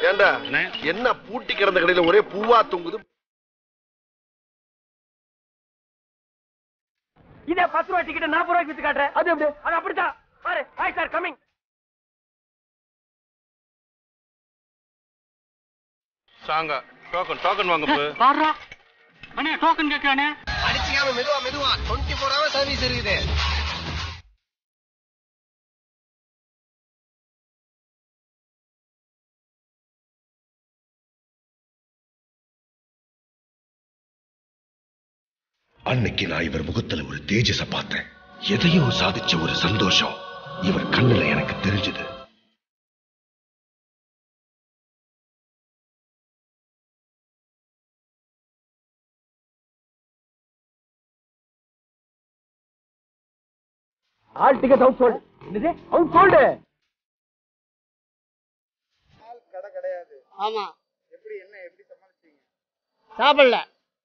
ஏண்டா என்ன பூட்டி கிடந்த கடையில ஒரே பூவா தொங்குது இதே பத்து ரூபாய் டிக்கெட் நாற்பது ரூபாய்க்கு வித்து காட்டுறேன் அது எப்படி அது அப்படித்தான் பாரு ஹாய் சார் கமிங் சாங்கா டோக்கன் டோக்கன் வாங்க போ பாடுறா அண்ணே டோக்கன் கேட்கிறானே அடிச்சிக்காம மெதுவா மெதுவா டுவெண்ட்டி ஃபோர் ஹவர் சர்வீஸ் இருக்குது அன்னைக்கு நான் இவர் முகத்துல ஒரு தேஜஸ பார்த்தேன் எதையோ சாதிச்ச ஒரு சந்தோஷம் இவர் கண்ணுல எனக்கு தெரிஞ்சது ஆல் டிக்கெட் அவுட் சோல்டு என்னது அவுட் சோல்டு ஆமா சாப்பிடல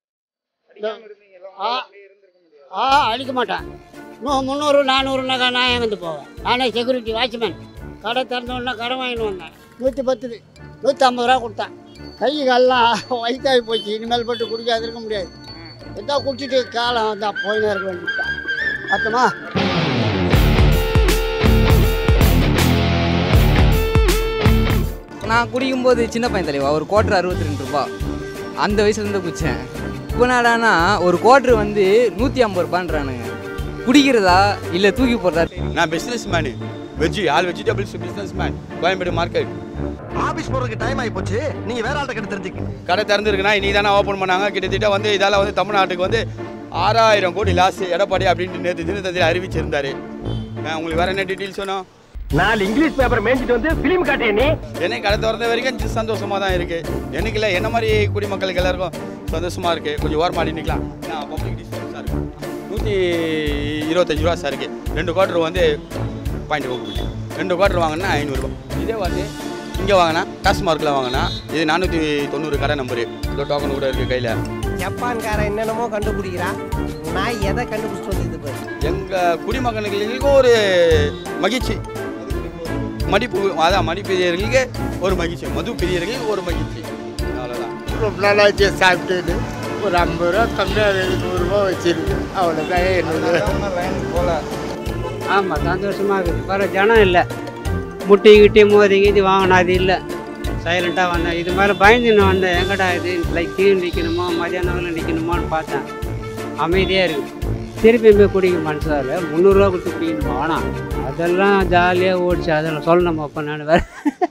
ஆ ஆ அடிக்க மாட்டேன் இன்னும் முந்நூறு நானூறுனாக்கா நான் எங்கேருந்து போவேன் நானே செக்யூரிட்டி வாட்ச்மேன் கடை திறந்தோடனே கடை வாங்கிட்டு வந்தேன் நூற்றி பத்து நூற்றி ஐம்பது ரூபா கொடுத்தேன் கை காலெலாம் வயிற்றாகி போச்சு இனிமேல் போட்டு குடிக்காது இருக்க முடியாது எதா குடிச்சிட்டு காலம் வந்தால் போயினே இருக்க வேண்டியதுதான் அர்த்தமா நான் குடிக்கும்போது சின்ன பையன் தலைவா ஒரு குவார்டர் அறுபத்தி ரெண்டு ரூபா அந்த வயசுலேருந்து குடித்தேன் இப்போ நாடானா ஒரு குவார்டர் வந்து நூற்றி ஐம்பது ரூபான்றானுங்க குடிக்கிறதா இல்லை தூக்கி போடுறதா நான் business man veggie all vegetables business man Koyambedu market office போறதுக்கு டைம் ஆகி போச்சு நீங்க வேற ஆள்கிட்ட கிட்ட தெரிஞ்சுக்க கடை திறந்துருக்குன்னா இன்னைக்கு தானே ஓப்பன் பண்ணாங்க கிட்டத்தட்ட வந்து இதால் வந்து தமிழ்நாட்டுக்கு வந்து ஆறாயிரம் கோடி லாஸ் எடப்பாடி அப்படின்ட்டு நேற்று தினத்தந்தியில் அறிவிச்சிருந்தாரு நான் உங்களுக்கு வேற என்ன டீட்டெயில்ஸ் வேணும் நாலு இங்கிலீஷ் பேப்பர் மேய்ச்சிட்டு வந்து பிலிம் காட்டிய நீ என்னை கடை திறந்த வரைக்கும் சந்தோஷமாக தான் இருக்குது எனக்கு இல்லை என்ன மாதிரி குடிமக்களுக்கு எல்லாருக்கும் சந்தோஷமாக இருக்குது கொஞ்சம் ஓரமாக அடி நிற்கலாம் நான் பப்ளிக் டிஸ்டன்ஸ் சார் நூற்றி இருபத்தஞ்சி ரூபா சார் இருக்குது ரெண்டு குவார்டர் வந்து பாயிண்ட் கொடுக்குது ரெண்டு குவார்டர் வாங்கினா ஐநூறுரூவா இதே வந்து இங்கே வாங்கினா டாஸ்மார்க்கில் வாங்கினா இது நானூற்றி தொண்ணூறு கடை நம்பரு இதோ டோக்கன் கூட இருக்குது கையில் ஜப்பான்காரன் என்னென்னமோ கண்டுபிடிக்கிறான் நான் எதை கண்டுபிடிச்சிட்டு வந்து பாரு எங்கள் குடிமக்களுக்கு ஒரு மகிழ்ச்சி மடிப்பு அதான் மடிப்பிரியர்களுக்கு ஒரு மகிழ்ச்சி மது பிரியர்களுக்கு ஒரு மகிழ்ச்சி அவ்வளோதான் ரொம்ப நாளாச்சு சாப்பிட்டு ஒரு ஐம்பது ரூபா கம்மியாக நூறுரூவா வச்சிருக்கு அவ்வளோதான் என்னோட ஆமாம் சந்தோஷமாக இருக்குது வர ஜனம் இல்லை முட்டி கிட்டி மோதி கீதி வாங்கினா அது இல்லை சைலண்ட்டாக வந்தேன் இது மாதிரி பயந்துன்னு வந்தேன் எங்கடா இது லைக் கீழே நிற்கணுமா மதியானம் நிற்கணுமான்னு பார்த்தேன் அமைதியாக இருக்குது திருப்பி போய் குடிக்க மனசால முந்நூறுரூவா கொடுத்து குடிக்கணுமா வேணாம் அதெல்லாம் ஜாலியாக ஓடிச்சு அதெல்லாம் சொல்லணும் அப்போ நான் வேறு